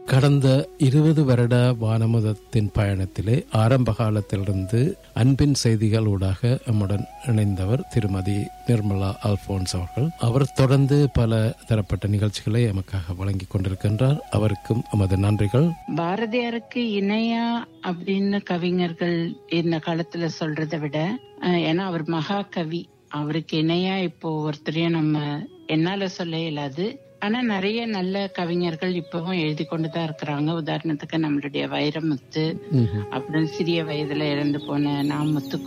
கடந்த இருபது வருட வானமுதத்தின் பயணத்திலே ஆரம்ப காலத்திலிருந்து அன்பின் செய்திகள் ஊடாக நம்முடன் இணைந்தவர் திருமதி நிர்மலா அல்போன்ஸ் அவர்கள் அவர் தொடர்ந்து பல தரப்பட்ட நிகழ்ச்சிகளை எமக்காக வழங்கிக் கொண்டிருக்கின்றார் அவருக்கும் எமது நன்றிகள் பாரதியாருக்கு இணையா அப்படின்னு கவிஞர்கள் இந்த காலத்துல சொல்றதை விட அஹ், ஏன்னா அவர் மகா கவி அவருக்கு இணையா இப்போ ஒருத்தரையும் நம்ம என்னால சொல்ல இயலாது ஆனா நிறைய நல்ல கவிஞர்கள் இப்பவும் எழுதி கொண்டுதான் இருக்கிறாங்க உதாரணத்துக்கு நம்மளுடைய வைரமுத்து ம்ஹும். அப்புறம் சிறிய வயதுல இறந்து போன நாமுத்து